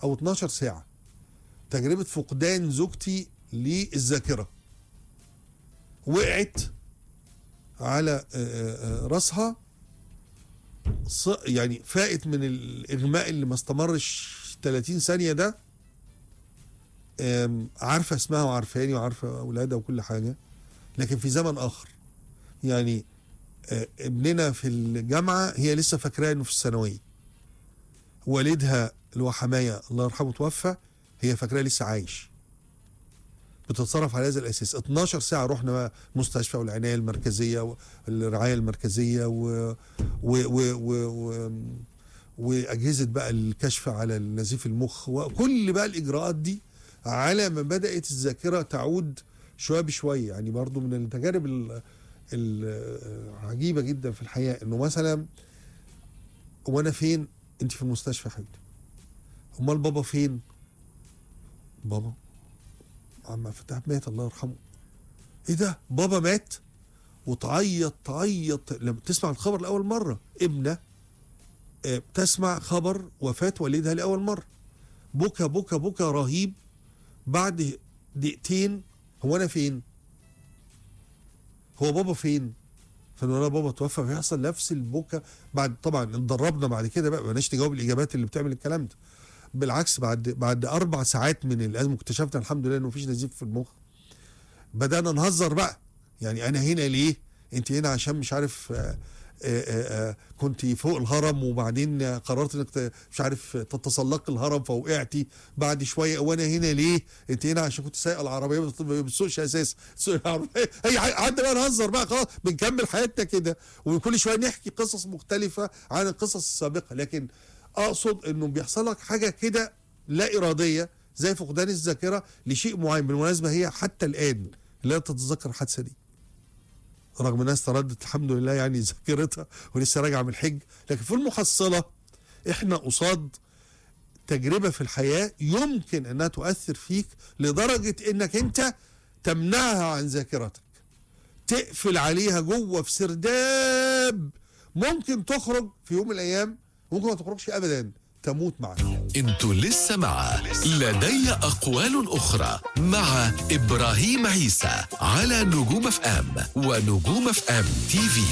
او 12 ساعه تجربه فقدان زوجتي للذاكره وقعت على آه، آه، آه، راسها ص- يعني فاقت من الاغماء اللي ما استمرش 30 ثانيه ده آم، عارفه اسمها وعارفاني وعارفه اولادها وكل حاجه لكن في زمن اخر يعني آه، ابننا في الجامعه هي لسه فاكراه انه في الثانويه والدها اللي هو حمايه الله يرحمه توفى هي فاكراه لسه عايش بتتصرف على هذا الاساس 12 ساعه رحنا بقى مستشفى والعنايه المركزيه والرعايه المركزيه و و و و, و واجهزه بقى الكشف على نزيف المخ وكل بقى الاجراءات دي على ما بدات الذاكره تعود شويه بشويه يعني برضو من التجارب ال- العجيبه جدا في الحياه انه مثلا وانا فين انت في المستشفى يا حبيبتي امال بابا فين بابا عم فتح مات الله يرحمه ايه ده بابا مات وتعيط تعيط لما تسمع الخبر لاول مره ابنه آه، تسمع خبر وفاه والدها لاول مره بكى بكى بكى رهيب بعد دقيقتين هو انا فين هو بابا فين فانا بابا توفى فيحصل نفس البكا بعد طبعا اتدربنا بعد كده بقى بلاش نجاوب الاجابات اللي بتعمل الكلام ده بالعكس بعد بعد اربع ساعات من الازمه اكتشفنا الحمد لله انه مفيش نزيف في المخ بدانا نهزر بقى يعني انا هنا ليه انت هنا عشان مش عارف آه، آه، آه، كنت فوق الهرم وبعدين قررت انك ت- مش عارف تتسلق الهرم فوقعتي بعد شويه وانا هنا ليه انت هنا عشان كنت سايق العربيه ما بت- ما بتسوقش اساس تسوق العربيه هي قعدنا بقى نهزر بقى خلاص بنكمل حياتنا كده وكل شويه نحكي قصص مختلفه عن القصص السابقه لكن اقصد انه بيحصل لك حاجه كده لا اراديه زي فقدان الذاكره لشيء معين بالمناسبه هي حتى الان لا تتذكر الحادثه دي رغم انها استردت الحمد لله يعني ذاكرتها ولسه راجعه من الحج لكن في المحصله احنا قصاد تجربه في الحياه يمكن انها تؤثر فيك لدرجه انك انت تمنعها عن ذاكرتك تقفل عليها جوه في سرداب ممكن تخرج في يوم من الايام ممكن ما تخرجش ابدا تموت معك انتوا لسه مع لدي أقوال أخرى مع إبراهيم عيسى على نجوم اف ام ونجوم اف ام تي في